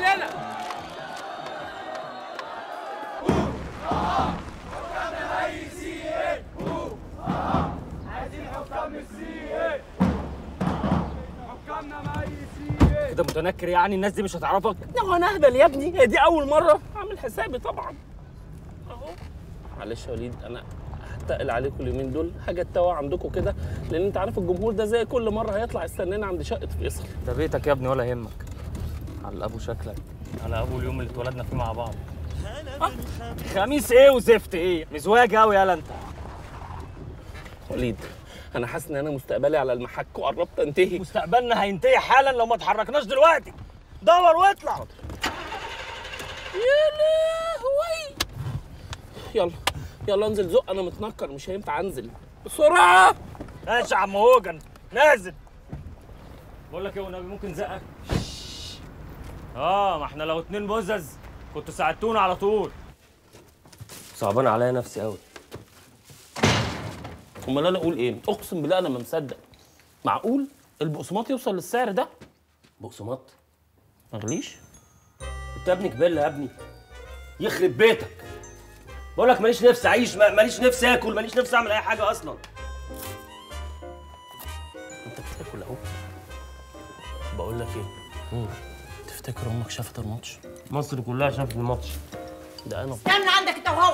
هنا كده متنكر يعني الناس دي مش هتعرفك لا وانا اهبل يا ابني هي دي اول مره اعمل حسابي طبعا اهو معلش يا وليد انا هتقل عليكم اليومين دول حاجه تتوه عندكم كده لان انت عارف الجمهور ده زي كل مره هيطلع يستنانا عند شقه فيصل ده بيتك يا ابني ولا يهمك على ابو شكلك على ابو اليوم اللي اتولدنا فيه مع بعض آه، خميس ايه وزفت ايه مزواج قوي يالا انت وليد انا حاسس ان انا مستقبلي على المحك وقربت انتهي مستقبلنا هينتهي حالا لو ما اتحركناش دلوقتي دور واطلع يا لهوي يلا يلا انزل زق انا متنكر مش هينفع انزل بسرعه ماشي يا عم هوجن نازل بقول لك ايه والنبي ممكن زقك اه ما احنا لو اتنين بزز كنتوا ساعدتونا على طول صعبان عليا نفسي قوي امال انا اقول ايه اقسم بالله انا ما مصدق معقول البقسماط يوصل للسعر ده بقسماط ما غليش انت يا ابني كبير يا ابني يخرب بيتك بقول لك ماليش نفسي اعيش ما- ماليش نفسي اكل ماليش نفسي اعمل اي حاجه اصلا انت بتاكل اهو بقول لك ايه تفتكر امك شافت الماتش مصر كلها شافت الماتش ده انا استنى عندك انت وهو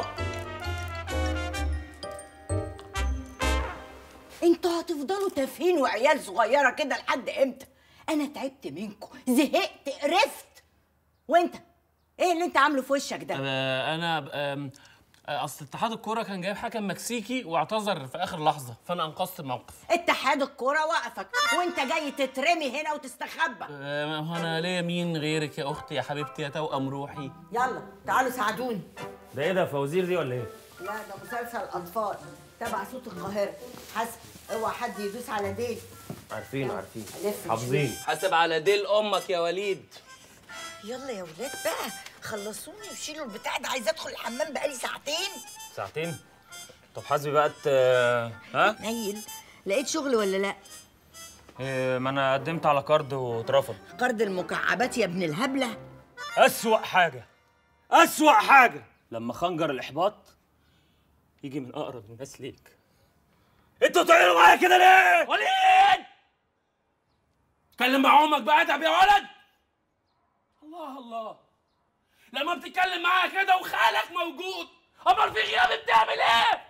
انتوا هتفضلوا تافهين وعيال صغيره كده لحد امتى انا تعبت منكم زهقت قرفت وانت ايه اللي انت عامله في وشك ده آه، انا آم، آه، اصل اتحاد الكوره كان جايب حكم مكسيكي واعتذر في اخر لحظه فانا انقذت الموقف اتحاد الكوره وقفك وانت جاي تترمي هنا وتستخبى آه، هو انا ليا مين غيرك يا اختي يا حبيبتي يا توأم روحي يلا تعالوا ساعدوني ده ايه ده فوازير دي ولا ايه لا ده مسلسل اطفال تبع صوت القاهره حسب اوعى حد يدوس على ديل عارفين عارفين لف حافظين حاسب على ديل امك يا وليد يلا يا ولاد بقى خلصوني وشيلوا البتاع ده عايزه ادخل الحمام بقالي ساعتين ساعتين طب حاسبي بقى ت... ها نيل لقيت شغل ولا لا إيه ما انا قدمت على كارد واترفض قرض المكعبات يا ابن الهبله أسوأ حاجة أسوأ حاجة لما خنجر الإحباط يجي من أقرب الناس ليك أنتوا تعملوا معايا كده ليه؟ وليد اتكلم مع امك بقى ادب يا ولد الله الله لما بتتكلم معايا كده وخالك موجود امال في غيابي بتعمل ايه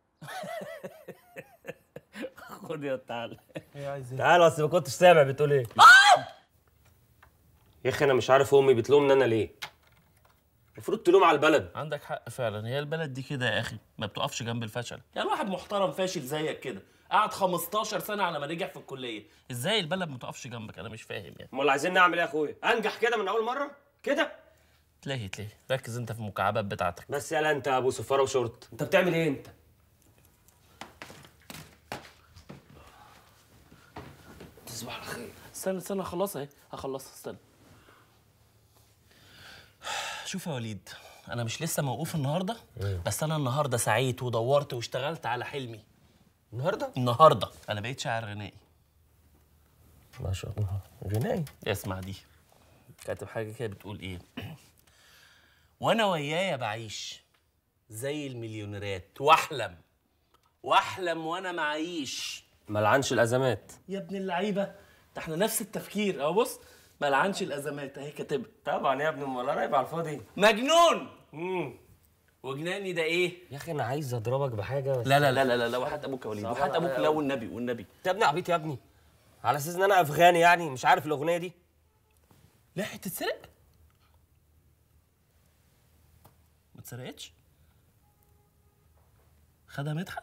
خد يا تعالى تعالى أصل ما كنتش سامع بتقول إيه يا أخي أنا مش عارف أمي بتلومني أنا ليه المفروض تلوم على البلد عندك حق فعلا هي البلد دي كده يا اخي ما بتقفش جنب الفشل يعني واحد محترم فاشل زيك كده قعد 15 سنه على ما نجح في الكليه ازاي البلد ما تقفش جنبك انا مش فاهم يعني أمال عايزين نعمل إيه يا أخويا؟ أنجح كده من أول مرة؟ كده؟ تلاهي تلاهي ركز انت في المكعبات بتاعتك بس يلا أنت أبو صفارة وشورت أنت بتعمل إيه أنت؟ تصبح على خير استنى استنى خلاص اهي هخلصها استنى شوف يا وليد انا مش لسه موقوف النهارده بس انا النهارده سعيت ودورت واشتغلت على حلمي النهاردة؟ النهارده انا بقيت شاعر غنائي ما شاء الله غنائي اسمع دي كاتب حاجه كده بتقول ايه وانا ويايا بعيش زي المليونيرات واحلم واحلم وانا معيش ملعنش الأزمات يا ابن اللعيبه ده احنا نفس التفكير اهو بص ملعنش الازمات اهي كاتبها طبعا يا ابني امال رايب على الفاضي مجنون امم وجناني ده ايه يا اخي انا عايز اضربك بحاجه بس لا لا لا لا لا, لا وحد ابوك يا وليد صعب وحد ابوك عليا لا أوي. والنبي والنبي انت يا ابني عبيط يا ابني على اساس ان انا افغاني يعني مش عارف الاغنيه دي لا هتتسرق ما اتسرقتش خدها مدحت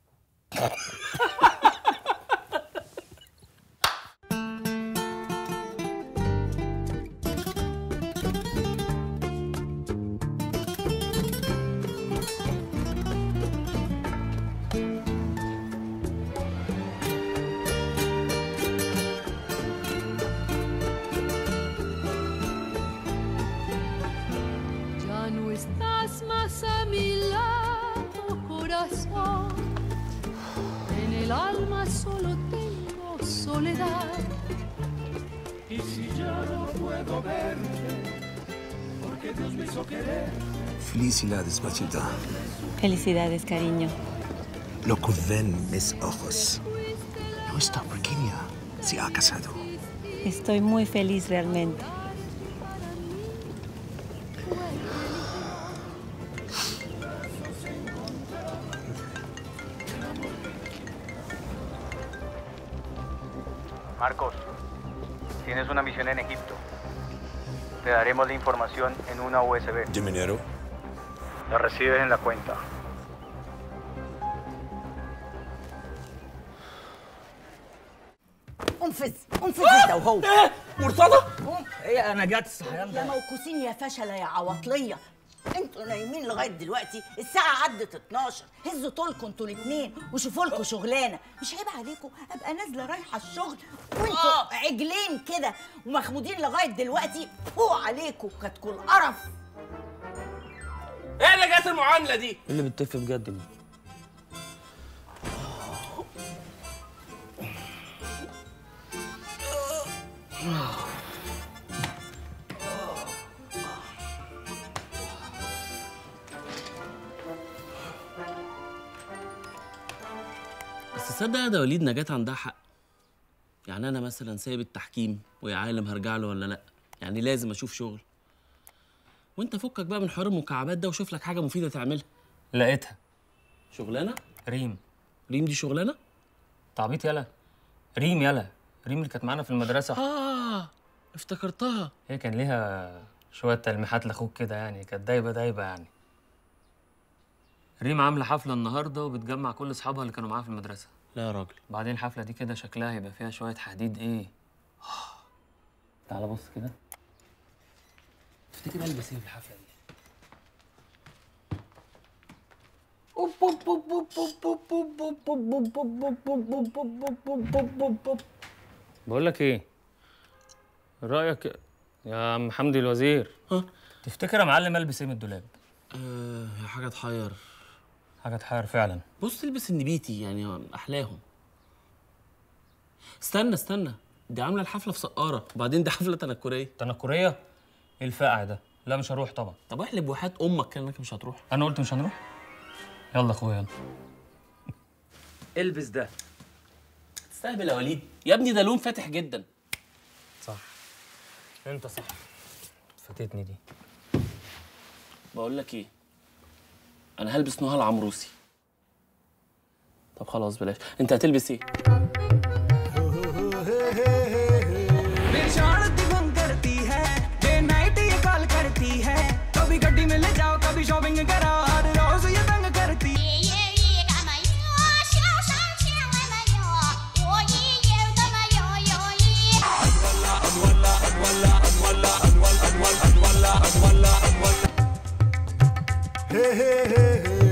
Ya no estás más a mi lado, corazón. En el alma solo tengo soledad. Y si ya no puedo verte, Felicidades, Matilda. Felicidades, cariño. Lo que ven mis ojos no está pequeña. Se ha casado. Estoy muy feliz realmente. Marcos, tienes una misión en Egipto. Te daremos la información en una USB. Dinero. La recibes en la cuenta. انفذ انفذ انت وهو ايه مرتضى قوم. ايه انا جت الصحيان يا ده موكوسين يا فشلة يا عواطلية انتوا نايمين لغايه دلوقتي الساعه عدت 12 هزوا طولكم انتوا الاثنين وشوفوا لكم شغلانه مش عيب عليكم ابقى نازله رايحه الشغل وانتوا عجلين كده ومخمودين لغايه دلوقتي فوق عليكم كاتكوا القرف ايه اللي جت المعامله دي ايه اللي بتتف بجد دي بس تصدق يا ده وليد نجاة عندها حق يعني انا مثلا سايب التحكيم ويا عالم هرجع له ولا لا يعني لازم اشوف شغل وانت فكك بقى من حوار المكعبات ده وشوف لك حاجه مفيده تعملها لقيتها شغلانه ريم ريم دي شغلانه تعبيط يلا ريم يلا ريم اللي كانت معانا في المدرسه اه افتكرتها هي كان ليها شويه تلميحات لاخوك كده يعني كانت دايبه دايبه يعني ريم عامله حفله النهارده وبتجمع كل اصحابها اللي كانوا معاها في المدرسه لا يا راجل بعدين الحفله دي كده شكلها هيبقى فيها شويه حديد ايه تعال بص كده تفتكر البس ايه في الحفله دي بقول لك ايه رايك يا عم حمدي الوزير ها تفتكر يا معلم البس ايه من الدولاب آه حاجه تحير حاجه تحير فعلا بص البس النبيتي يعني احلاهم استنى استنى دي عامله الحفله في سقاره وبعدين دي حفله تنكريه تنكريه ايه الفقع ده لا مش هروح طبعا طب احلب وحات امك كانك مش هتروح انا قلت مش هنروح يلا اخويا يلا البس ده تستهبل يا وليد يا ابني ده لون فاتح جدا صح انت صح فاتتني دي بقول لك ايه انا هلبس نهى العمروسي طب خلاص بلاش انت هتلبس ايه मेरी शान दिगुन करती है day night ये कॉल करती है कभी गड्डी में ले जाओ कभी शॉपिंग कराओ हर रोज ये तंग करती 夜夜干嘛哟？小山千万没有，我一夜干嘛哟哟耶？ Hey, hey, hey, hey.